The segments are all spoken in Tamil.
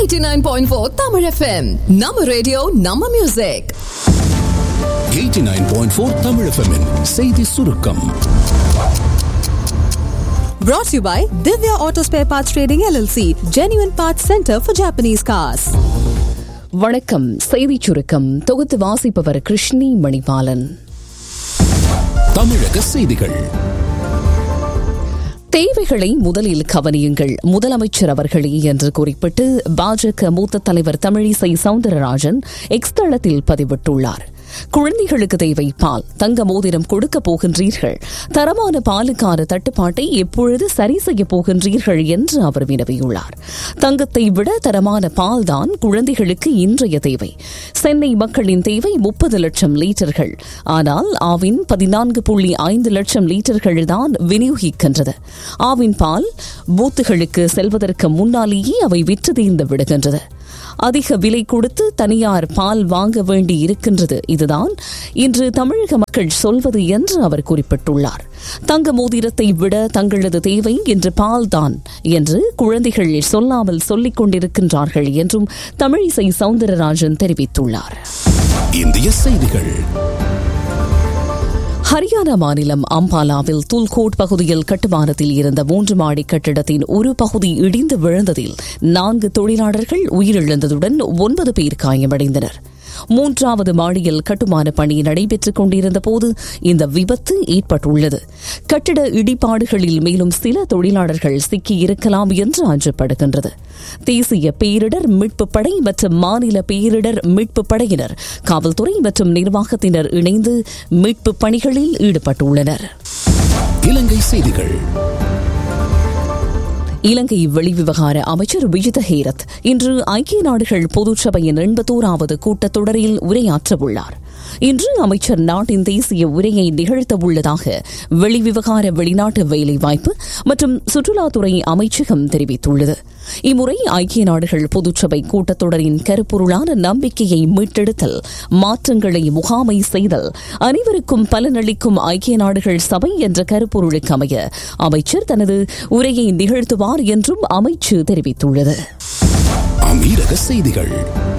89.4 Tamil FM. நம்ம ரேடியோ நம்ம மியூசிக் 89.4 தமிழ் FM -இன் செய்தி சுருக்கம் Brought to you by Divya Auto Spare Parts Trading LLC, Genuine Parts Center for Japanese Cars. வணக்கம் செய்திச் சுருக்கம் தொகுத்து வாசிப்பவர் கிருஷ்ணி மணிபாலன் தமிழக செய்திகள் தேவைகளை முதலில் கவனியுங்கள் முதலமைச்சர் அவர்களே என்று குறிப்பிட்டு பாஜக மூத்த தலைவர் தமிழிசை சவுந்தரராஜன் எக்ஸ் தளத்தில் பதிவிட்டுள்ளார் குழந்தைகளுக்கு தேவை பால் தங்க மோதிரம் கொடுக்க போகின்றீர்கள் தரமான பாலுக்கான தட்டுப்பாட்டை எப்பொழுது சரி செய்ய போகின்றீர்கள் என்று அவர் வினவியுள்ளார் தங்கத்தை விட தரமான பால் தான் குழந்தைகளுக்கு இன்றைய தேவை சென்னை மக்களின் தேவை முப்பது லட்சம் லீட்டர்கள் ஆனால் ஆவின் பதினான்கு புள்ளி ஐந்து லட்சம் லீட்டர்கள் தான் விநியோகிக்கின்றது ஆவின் பால் பூத்துகளுக்கு செல்வதற்கு முன்னாலேயே அவை விற்று தீர்ந்து விடுகின்றது அதிக விலை கொடுத்து தனியார் பால் வாங்க வேண்டி இருக்கின்றது இதுதான் இன்று தமிழக மக்கள் சொல்வது என்று அவர் குறிப்பிட்டுள்ளார் தங்க மோதிரத்தை விட தங்களது தேவை இன்று பால்தான் என்று குழந்தைகள் சொல்லாமல் சொல்லிக் கொண்டிருக்கின்றார்கள் என்றும் தமிழிசை சவுந்தரராஜன் தெரிவித்துள்ளார் இந்திய செய்திகள் ஹரியானா மாநிலம் அம்பாலாவில் துல்கோட் பகுதியில் கட்டுமானத்தில் இருந்த மூன்று மாடி கட்டிடத்தின் ஒரு பகுதி இடிந்து விழுந்ததில் நான்கு தொழிலாளர்கள் உயிரிழந்ததுடன் ஒன்பது பேர் காயமடைந்தனர் மூன்றாவது மாடியில் கட்டுமான பணி நடைபெற்றுக் கொண்டிருந்த போது இந்த விபத்து ஏற்பட்டுள்ளது கட்டிட இடிபாடுகளில் மேலும் சில தொழிலாளர்கள் சிக்கியிருக்கலாம் என்று அஞ்சப்படுகின்றது தேசிய பேரிடர் மீட்புப் படை மற்றும் மாநில பேரிடர் மீட்புப் படையினர் காவல்துறை மற்றும் நிர்வாகத்தினர் இணைந்து மீட்புப் பணிகளில் ஈடுபட்டுள்ளனர் இலங்கை செய்திகள் இலங்கை வெளிவிவகார அமைச்சர் விஜித ஹேரத் இன்று ஐக்கிய நாடுகள் பொதுச்சபையின் எண்பத்தோராவது கூட்டத்தொடரில் உரையாற்றவுள்ளார் இன்று அமைச்சர் நாட்டின் தேசிய உரையை நிகழ்த்த உள்ளதாக வெளிவிவகார வெளிநாட்டு வேலைவாய்ப்பு மற்றும் சுற்றுலாத்துறை அமைச்சகம் தெரிவித்துள்ளது இம்முறை ஐக்கிய நாடுகள் பொதுச்சபை கூட்டத்தொடரின் கருப்பொருளான நம்பிக்கையை மீட்டெடுத்தல் மாற்றங்களை முகாமை செய்தல் அனைவருக்கும் பலனளிக்கும் ஐக்கிய நாடுகள் சபை என்ற கருப்பொருளுக்கு அமைய அமைச்சர் தனது உரையை நிகழ்த்துவார் என்றும் அமைச்சு தெரிவித்துள்ளது அமீரக செய்திகள்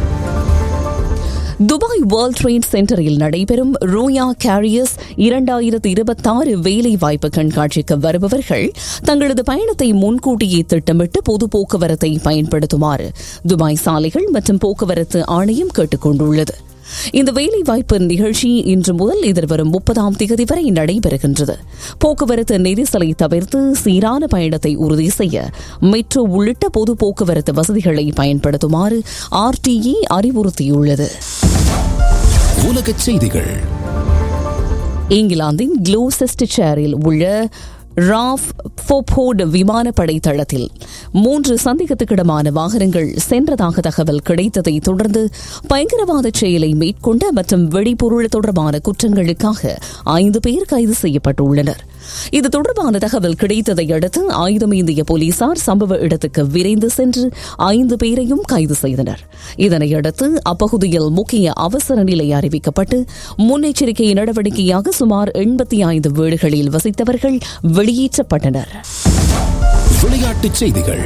துபாய் வேர்ல்ட் ட்ரேட் சென்டரில் நடைபெறும் ரோயா கேரியர்ஸ் இரண்டாயிரத்து இருபத்தாறு வேலை வாய்ப்பு கண்காட்சிக்கு வருபவர்கள் தங்களது பயணத்தை முன்கூட்டியே திட்டமிட்டு பொது போக்குவரத்தை பயன்படுத்துமாறு துபாய் சாலைகள் மற்றும் போக்குவரத்து ஆணையம் கேட்டுக் கொண்டுள்ளது இந்த வேலைவாய்ப்பு நிகழ்ச்சி இன்று முதல் எதிர்வரும் முப்பதாம் தேதி வரை நடைபெறுகின்றது போக்குவரத்து நெரிசலை தவிர்த்து சீரான பயணத்தை உறுதி செய்ய மெட்ரோ உள்ளிட்ட பொது போக்குவரத்து வசதிகளை பயன்படுத்துமாறு ஆர்டிஇ அறிவுறுத்தியுள்ளது உலகச் செய்திகள் இங்கிலாந்தின் க்ளோசெஸ்டர்ஷரில் உள்ள ராஃப் ஃபோபோர்டு விமானப்படை தளத்தில் மூன்று சந்தேகத்துக்கிடமான வாகனங்கள் சென்றதாக தகவல் கிடைத்ததை தொடர்ந்து பயங்கரவாத செயலை மேற்கொண்ட மற்றும் வெடிபொருள் தொடர்பான குற்றங்களுக்காக ஐந்து பேர் கைது செய்யப்பட்டுள்ளனர் இது தொடர்பான தகவல் கிடைத்ததை அடுத்து ஆயுதம் ஏந்திய போலீசார் சம்பவ இடத்துக்கு விரைந்து சென்று ஐந்து பேரையும் கைது செய்தனர் இதனையடுத்து அப்பகுதியில் முக்கிய அவசர நிலை அறிவிக்கப்பட்டு முன்னெச்சரிக்கை நடவடிக்கையாக சுமார் எண்பத்தி ஐந்து வீடுகளில் வசித்தவர்கள் வெளியேற்றப்பட்டனர் விளையாட்டுச் செய்திகள்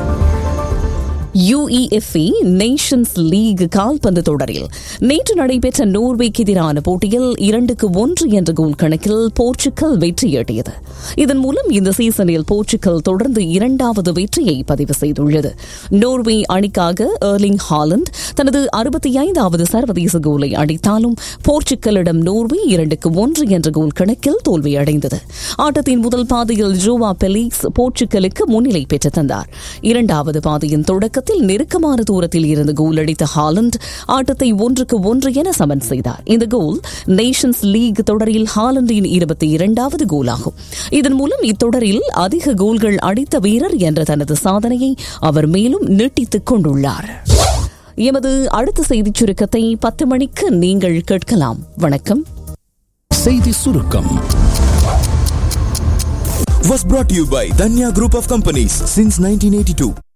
யுஇஎஃப்இ நேஷன்ஸ் லீக் கால்பந்து தொடரில் நேற்று நடைபெற்ற நோர்வேக்கு எதிரான போட்டியில் இரண்டுக்கு ஒன்று என்ற கோல் கணக்கில் போர்ச்சுக்கல் வெற்றியீட்டியது இதன் மூலம் இந்த சீசனில் போர்ச்சுக்கல் தொடர்ந்து இரண்டாவது வெற்றியை பதிவு செய்துள்ளது நோர்வே அணிக்காக எர்லிங் ஹாலண்ட் தனது அறுபத்தி ஐந்தாவது சர்வதேச கோலை அடித்தாலும் போர்ச்சுக்கலிடம் நோர்வே இரண்டுக்கு ஒன்று என்ற கோல் கணக்கில் தோல்வியடைந்தது ஆட்டத்தின் முதல் பாதையில் ஜோவா பெலிக்ஸ் போர்ச்சுக்கலுக்கு முன்னிலை பெற்று தந்தார் இரண்டாவது பாதையின் தொடக்கத்தில் நெருக்கமான தூரத்தில் இருந்து கோல் அடித்த ஹாலண்ட் ஆட்டத்தை ஒன்றுக்கு ஒன்று என சமன் செய்தார் இந்த கோல் நேஷன்ஸ் லீக் தொடரில் ஹாலண்டின் இருபத்தி இரண்டாவது கோலாகும் இதன் மூலம் இத்தொடரில் அதிக கோல்கள் அடித்த வீரர் என்ற தனது சாதனையை அவர் மேலும் நீட்டித்துக் கொண்டுள்ளார் எமது அடுத்த செய்திச் சுருக்கத்தை பத்து மணிக்கு நீங்கள் கேட்கலாம் வணக்கம் செய்தி சுருக்கம் was brought to you by Danya Group of Companies since 1982.